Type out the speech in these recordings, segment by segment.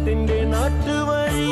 പാട്ടിന്റെ നാട്ടുവഴി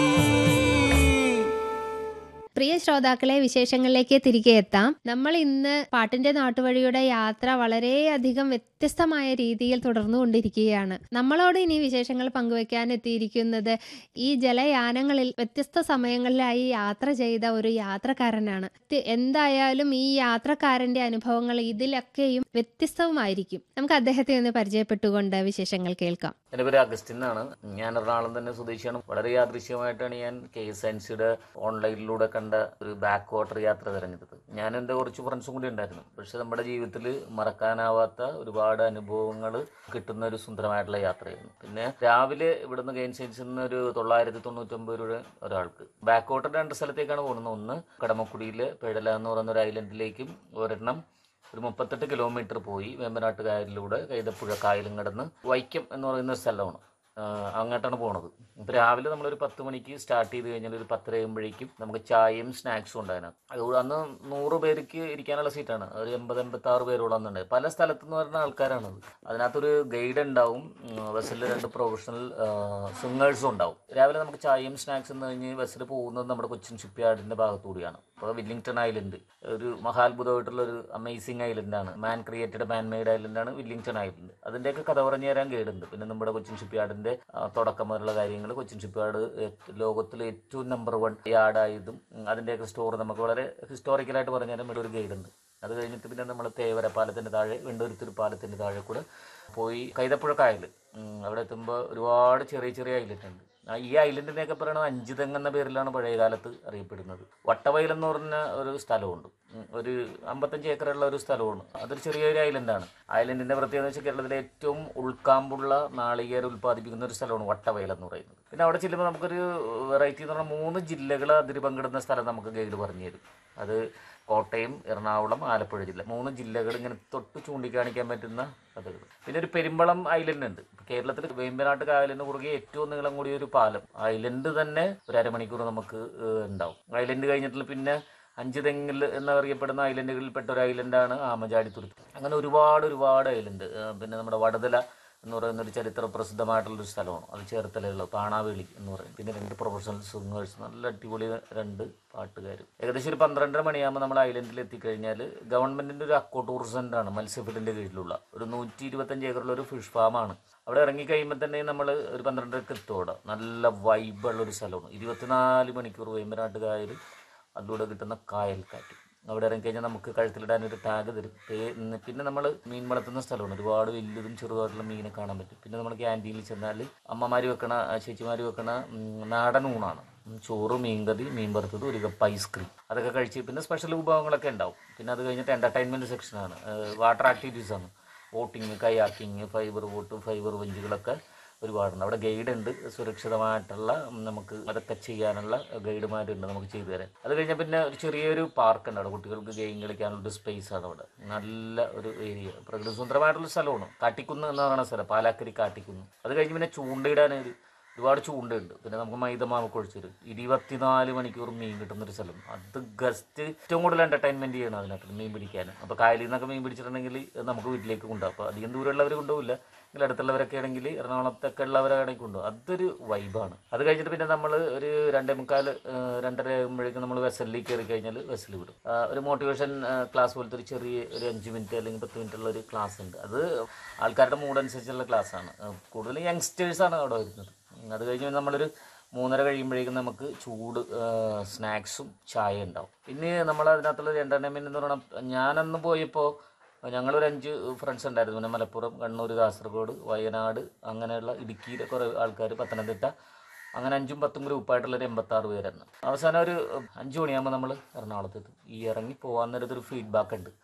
പ്രിയ ശ്രോതാക്കളെ വിശേഷങ്ങളിലേക്ക് തിരികെ എത്താം നമ്മൾ ഇന്ന് പാട്ടിന്റെ നാട്ടുവഴിയുടെ യാത്ര വളരെയധികം വ്യത്യസ്തമായ രീതിയിൽ തുടർന്നുകൊണ്ടിരിക്കുകയാണ് നമ്മളോട് ഇനി വിശേഷങ്ങൾ പങ്കുവെക്കാൻ എത്തിയിരിക്കുന്നത് ഈ ജലയാനങ്ങളിൽ വ്യത്യസ്ത സമയങ്ങളിലായി യാത്ര ചെയ്ത ഒരു യാത്രക്കാരനാണ് തി- എന്തായാലും ഈ യാത്രക്കാരന്റെ അനുഭവങ്ങൾ ഇതിലൊക്കെയും വ്യത്യസ്തവുമായിരിക്കും നമുക്ക് അദ്ദേഹത്തെ ഒന്ന് പരിചയപ്പെട്ടുകൊണ്ട് വിശേഷങ്ങൾ കേൾക്കാം എൻ്റെ പേര് അഗസ്റ്റിൻ എന്നാണ് ഞാൻ എറണാകുളം തന്നെ സ്വദേശിയാണ് വളരെ യാദൃശ്യമായിട്ടാണ് ഞാൻ കെ എസ് എൻ സിയുടെ ഓൺലൈനിലൂടെ കണ്ട ഒരു ബാക്ക് വാട്ടർ യാത്ര തിരഞ്ഞെടുത്തത് ഞാൻ എൻ്റെ കുറച്ച് ഫ്രണ്ട്സും കൂടി ഉണ്ടായിരുന്നു പക്ഷെ നമ്മുടെ ജീവിതത്തിൽ മറക്കാനാവാത്ത ഒരുപാട് അനുഭവങ്ങൾ കിട്ടുന്ന ഒരു സുന്ദരമായിട്ടുള്ള യാത്രയായിരുന്നു പിന്നെ രാവിലെ ഇവിടുന്ന് കെ എൻ സി എൻസിൽ നിന്ന് ഒരു തൊള്ളായിരത്തി തൊണ്ണൂറ്റൊമ്പത് രൂപ ഒരാൾക്ക് ബാക്ക് വാട്ടർ രണ്ട് സ്ഥലത്തേക്കാണ് പോകുന്നത് ഒന്ന് കടമക്കുടിയിലെ പേടല എന്ന് പറയുന്ന ഒരു ഐലൻഡിലേക്കും ഒരെണ്ണം ഒരു മുപ്പത്തെട്ട് കിലോമീറ്റർ പോയി വേമ്പനാട്ട് കായലിലൂടെ കൈതപ്പുഴ കായലും കടന്ന് വൈക്കം എന്ന് പറയുന്ന ഒരു സ്ഥലമാണ് ആഹ് അങ്ങോട്ടാണ് പോണത് ഇപ്പം രാവിലെ നമ്മളൊരു പത്ത് മണിക്ക് സ്റ്റാർട്ട് ചെയ്ത് കഴിഞ്ഞാൽ ഒരു പത്തര ആകുമ്പോഴേക്കും നമുക്ക് ചായയും സ്നാക്സും ഉണ്ടായിരുന്നു അതുകൊണ്ട് അന്ന് നൂറ് പേർക്ക് ഇരിക്കാനുള്ള സീറ്റാണ് ഒരു എൺപത് എൺപത്തി ആറ് പേരോളം അന്നുണ്ട് പല സ്ഥലത്തു നിന്ന് വരുന്ന ആൾക്കാരാണത് അതിനകത്തൊരു ഗൈഡ് ഉണ്ടാവും ബസ്സിൽ രണ്ട് പ്രൊഫഷണൽ സിംഗേഴ്സും ഉണ്ടാവും രാവിലെ നമുക്ക് ചായയും സ്നാക്സും എന്ന് കഴിഞ്ഞ് ബസ്സിൽ പോകുന്നത് നമ്മുടെ കൊച്ചിൻ ഷിപ്പ്യാർഡിന്റെ ഭാഗത്തൂടിയാണ് അപ്പോൾ വില്ലിംഗ്ടൺ ഐലൻഡ് ഒരു മഹാത്ഭുതമായിട്ടുള്ള ഒരു അമേസിംഗ് ഐലൻഡാണ് മാൻ ക്രിയേറ്റഡ് മാൻ മെയ്ഡ് ഐലൻഡാണ് വില്ലിംഗ്ടൺ ഐലൻഡ് അതിൻ്റെയൊക്കെ കഥ പറഞ്ഞു തരാൻ ഗൈഡുണ്ട് പിന്നെ നമ്മുടെ കൊച്ചിൻ ഷിപ്പ്യാർഡിന്റെ ആ, തുടക്കം മുതലുള്ള കാര്യങ്ങൾ കൊച്ചിൻ ഷിപ്പ്യാർഡ് ലോകത്തിലെ ഏറ്റവും നമ്പർ വൺ യാർഡായതും ഉം, അതിൻ്റെയൊക്കെ സ്റ്റോർ നമുക്ക് വളരെ ഹിസ്റ്റോറിക്കലായിട്ട് പറഞ്ഞു തരാൻ ഇവിടെ ഒരു ഗൈഡുണ്ട് അത് കഴിഞ്ഞിട്ട് പിന്നെ നമ്മൾ തേവര പാലത്തിൻ്റെ താഴെ വെണ്ടൂരുത്തൂർ പാലത്തിൻ്റെ താഴെ കൂടെ പോയി കൈതപ്പുഴ കായൽ ഉം, അവിടെ എത്തുമ്പോൾ ഒരുപാട് ചെറിയ ചെറിയ ഐലൻഡ് ഉണ്ട് ആ ഈ ഐലൻഡിനെയൊക്കെ പറയുന്നത് അഞ്ചുതെങ്ങ് എന്ന പേരിലാണ് പഴയ കാലത്ത് അറിയപ്പെടുന്നത് വട്ടവയൽ എന്ന് പറഞ്ഞ ഒരു സ്ഥലമുണ്ട് ഉം, ഒരു അമ്പത്തഞ്ച് ഏക്കറുള്ള ഒരു സ്ഥലമാണ് അതൊരു ചെറിയൊരു ഐലൻഡാണ് ഐലൻഡിന്റെ പ്രത്യേകത എന്ന് വെച്ചാൽ കേരളത്തിലെ ഏറ്റവും ഉൾക്കാമ്പുള്ള നാളികേരം ഉൽപ്പാദിപ്പിക്കുന്ന ഒരു സ്ഥലമാണ് വട്ടവയൽ എന്ന് പറയുന്നത് പിന്നെ അവിടെ ചെല്ലുമ്പോൾ നമുക്കൊരു വെറൈറ്റി എന്ന് പറഞ്ഞാൽ മൂന്ന് ജില്ലകൾ അതിര് പങ്കിടുന്ന സ്ഥലം നമുക്ക് ഗൈഡ് പറഞ്ഞു തരും അത് കോട്ടയം എറണാകുളം ആലപ്പുഴ ജില്ല മൂന്ന് ജില്ലകൾ ഇങ്ങനെ തൊട്ട് ചൂണ്ടിക്കാണിക്കാൻ പറ്റുന്ന കഥകൾ പിന്നെ ഒരു പെരുമ്പളം ഐലൻഡ് ഉണ്ട് കേരളത്തിൽ വേമ്പനാട്ട് കായലിന് കുറുകെ ഏറ്റവും നീളം കൂടിയ ഒരു പാലം ഐലൻഡ് തന്നെ ഒരു അരമണിക്കൂർ നമുക്ക് ഏഹ്, ഉണ്ടാവും ഐലൻഡ് കഴിഞ്ഞിട്ടുള്ള പിന്നെ അഞ്ച് തെങ്ങിൽ എന്നറിയപ്പെടുന്ന ഐലൻഡുകളിൽപ്പെട്ട ഒരു ഐലൻഡാണ് ആമചാടിത്തുരുത്ത് അങ്ങനെ ഒരുപാട് ഒരുപാട് ഐലൻഡ് ഏഹ്, പിന്നെ നമ്മുടെ വടതല എന്ന് പറയുന്ന ഒരു ചരിത്ര പ്രസിദ്ധമായിട്ടുള്ളൊരു സ്ഥലമാണ് അത് ചേർത്തലയുള്ള പാണാവേളി എന്ന് പറയും പിന്നെ രണ്ട് പ്രൊഫഷണൽ സിംഗേഴ്സ് നല്ല അടിപൊളി രണ്ട് പാട്ടുകാരും ഏകദേശം ഒരു പന്ത്രണ്ടര മണിയാകുമ്പോൾ നമ്മൾ ഐലൻഡിൽ എത്തിക്കഴിഞ്ഞാൽ ഗവൺമെന്റിന്റെ ഒരു അക്കോ ടൂറിസം സെന്ററാണ് മത്സ്യഫീൽഡിന്റെ കീഴിലുള്ള ഒരു നൂറ്റി ഇരുപത്തഞ്ച് ഏക്കറുള്ള ഒരു ഫിഷ് ഫാമാണ് അവിടെ ഇറങ്ങി കഴിയുമ്പോൾ തന്നെ നമ്മൾ ഒരു പന്ത്രണ്ടരക്ക് എത്തും അവിടെ നല്ല വൈബുള്ള ഒരു സ്ഥലമാണ് ഇരുപത്തിനാല് മണിക്കൂർ വേമ്പനാട്ട് കായൽ അതിലൂടെ കിട്ടുന്ന കായൽക്കാറ്റ് അവിടെ ഇറങ്ങിക്കഴിഞ്ഞാൽ നമുക്ക് കഴുത്തിലിടാൻ ഒരു ടാഗ് തരും പേ- ഉം പിന്നെ നമ്മൾ മീൻ വളർത്തുന്ന സ്ഥലമാണ് ഒരുപാട് വലിയതും ചെറുതായിട്ടുള്ള മീനെ കാണാൻ പറ്റും പിന്നെ നമ്മൾ ക്യാൻറ്റീനിൽ ചെന്നാൽ അമ്മമാർ വെക്കണ ചേച്ചിമാർ വെക്കണ ഉം, നാടൻ ഊണാണ് ഉം, ചോറ് മീൻകറി മീൻ വറുത്തത് ഒരു കപ്പ് ഐസ്ക്രീം അതൊക്കെ കഴിച്ച് പിന്നെ സ്പെഷ്യൽ വിഭവങ്ങളൊക്കെ ഉണ്ടാവും പിന്നെ അത് കഴിഞ്ഞിട്ട് എൻ്റർടൈൻമെൻറ്റ് സെക്ഷനാണ് വാട്ടർ ആക്ടിവിറ്റീസ് ആണ് boating kayaking fibre boat fibre വഞ്ചികളൊക്കെ ഒരുപാടുണ്ട് അവിടെ ഗൈഡ് ഉണ്ട് സുരക്ഷിതമായിട്ടുള്ള ഉം, നമുക്ക് അതൊക്കെ ചെയ്യാനുള്ള ഗൈഡുമാരുണ്ട് നമുക്ക് ചെയ്തു തരാൻ അത് കഴിഞ്ഞാൽ പിന്നെ ഒരു ചെറിയൊരു പാർക്ക് ഉണ്ട് അവിടെ കുട്ടികൾക്ക് ഗെയിം കളിക്കാനുള്ള ഒരു സ്പേസ് ആണ് അവിടെ നല്ല ഒരു ഏരിയ പ്രകൃതി സുന്ദരമായിട്ടുള്ള സ്ഥലമാണ് കാട്ടിക്കുന്ന് എന്ന് പറയുന്ന സ്ഥലം പാലാക്കരി കാട്ടിക്കുന്ന് അത് കഴിഞ്ഞ് പിന്നെ ചൂണ്ടയിടാൻ ഒരു ഒരുപാട് ചൂണ്ടയുണ്ട് പിന്നെ നമുക്ക് മൈദമാവ് കുഴിച്ചൊരു ഇരുപത്തിനാല് മണിക്കൂർ മീൻ കിട്ടുന്ന ഒരു സ്ഥലം അത് ഗസ്റ്റ് ഏറ്റവും കൂടുതൽ എന്റർടൈൻമെന്റ് ചെയ്യണം അതിനകത്ത് മീൻ പിടിക്കാൻ അപ്പോൾ കായലിൽ നിന്നൊക്കെ മീൻ പിടിച്ചിട്ടുണ്ടെങ്കിൽ നമുക്ക് വീട്ടിലേക്ക് കൊണ്ടുപോകും അപ്പോൾ അധികം ദൂരമുള്ളവർ കൊണ്ടുപോകില്ല എങ്കിൽ അടുത്തുള്ളവരൊക്കെ ആണെങ്കിൽ എറണാകുളത്തൊക്കെ ഉള്ളവരാണെങ്കിൽ കൊണ്ടുപോകും അതൊരു വൈബാണ് അത് കഴിഞ്ഞിട്ട് പിന്നെ നമ്മൾ ഒരു രണ്ടേ മുക്കാൽ ഏഹ്, രണ്ടര ആകുമ്പോഴേക്കും നമ്മൾ വെസലിൽ കയറി കഴിഞ്ഞാൽ വെസൽ വിടും ആ, ഒരു മോട്ടിവേഷൻ ക്ലാസ് പോലത്തെ ഒരു ചെറിയ ഒരു അഞ്ച് മിനിറ്റ് അല്ലെങ്കിൽ പത്ത് മിനിറ്റ് ഉള്ള ഒരു ക്ലാസ് ഉണ്ട് അത് ആൾക്കാരുടെ മൂഡ് അനുസരിച്ചുള്ള ക്ലാസ്സാണ് കൂടുതൽ യങ്സ്റ്റേഴ്സാണ് അവിടെ വരുന്നത് ഉം, അത് കഴിഞ്ഞ് പിന്നെ നമ്മളൊരു മൂന്നര കഴിയുമ്പോഴേക്കും നമുക്ക് ചൂട് സ്നാക്സും ചായ ഉണ്ടാവും പിന്നെ നമ്മൾ അതിനകത്തുള്ള ഒരു എൻ്റർടൈൻമെൻറ്റ് എന്ന് പറഞ്ഞാൽ ഞാനന്ന് പോയപ്പോൾ ഞങ്ങളൊരു അഞ്ച് ഫ്രണ്ട്സ് ഉണ്ടായിരുന്നു പിന്നെ മലപ്പുറം കണ്ണൂർ കാസർഗോഡ് വയനാട് അങ്ങനെയുള്ള ഇടുക്കിയിലെ കുറേ ആൾക്കാർ പത്തനംതിട്ട അങ്ങനെ അഞ്ചും പത്തും ഗ്രൂപ്പായിട്ടുള്ള ഒരു എൺപത്താറ് പേരായിരുന്നു അവസാനം ഒരു അഞ്ച് മണിയാകുമ്പോൾ നമ്മൾ എറണാകുളത്ത് എത്തും ഈ ഇറങ്ങി പോകാൻ നേരത്ത് ഒരു ഫീഡ്ബാക്ക് ഉണ്ട്